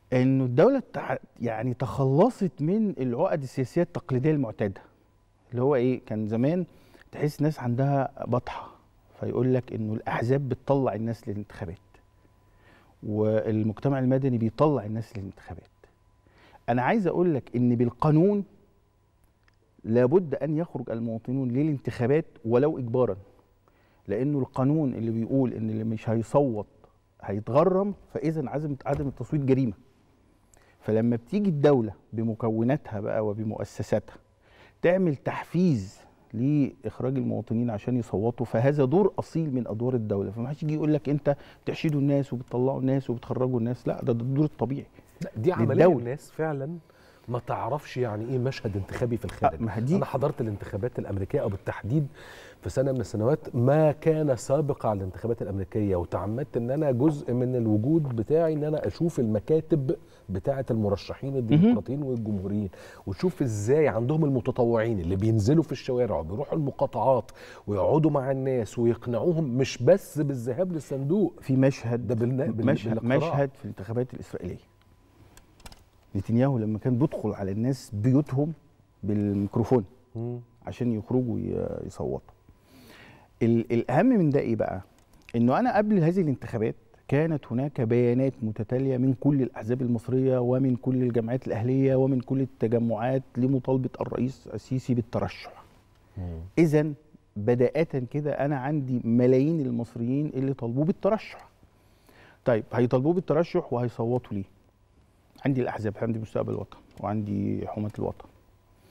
انه الدوله تع- يعني تخلصت من العقد السياسيه التقليديه المعتاده اللي هو ايه كان زمان تحس ناس عندها بطحه فيقول لك انه الاحزاب بتطلع الناس للانتخابات والمجتمع المدني بيطلع الناس للانتخابات انا عايز اقول لك ان بالقانون لابد ان يخرج المواطنون للانتخابات ولو اجبارا لانه القانون اللي بيقول ان اللي مش هيصوت هيتغرم فاذا عدم عدم التصويت جريمه فلما بتيجي الدوله بمكوناتها بقى وبمؤسساتها تعمل تحفيز لاخراج المواطنين عشان يصوتوا فهذا دور اصيل من ادوار الدوله فما حدش يجي يقول لك انت بتحشدوا الناس وبتطلعوا الناس وبتخرجوا الناس لا ده, ده الدور الطبيعي لا دي عمليه للدولة. الناس فعلا ما تعرفش يعني ايه مشهد انتخابي في الخارج ما هي دي- انا حضرت الانتخابات الامريكيه او بالتحديد في سنه من السنوات ما كان سابق على الانتخابات الامريكيه وتعمدت ان انا جزء من الوجود بتاعي ان انا اشوف المكاتب بتاعه المرشحين الديمقراطيين والجمهوريين وتشوف ازاي عندهم المتطوعين اللي بينزلوا في الشوارع وبيروحوا المقاطعات ويقعدوا مع الناس ويقنعوهم مش بس بالذهاب للصندوق في مشهد ده بالنا- بال- مشهد, بالاقتراع. مشهد في الانتخابات الاسرائيليه نتنياهو لما كان بيدخل على الناس بيوتهم بالميكروفون مم. عشان يخرجوا ي- يصوتوا ال- الاهم من ده ايه بقى انه انا قبل هذه الانتخابات كانت هناك بيانات متتاليه من كل الاحزاب المصريه ومن كل الجمعيات الاهليه ومن كل التجمعات لمطالبه الرئيس السيسي بالترشح مم. اذا بدايه كده انا عندي ملايين المصريين اللي طالبوه بالترشح طيب هيطالبوه بالترشح وهيصوتوا ليه عندي الاحزاب عندي مستقبل الوطن وعندي حماه الوطن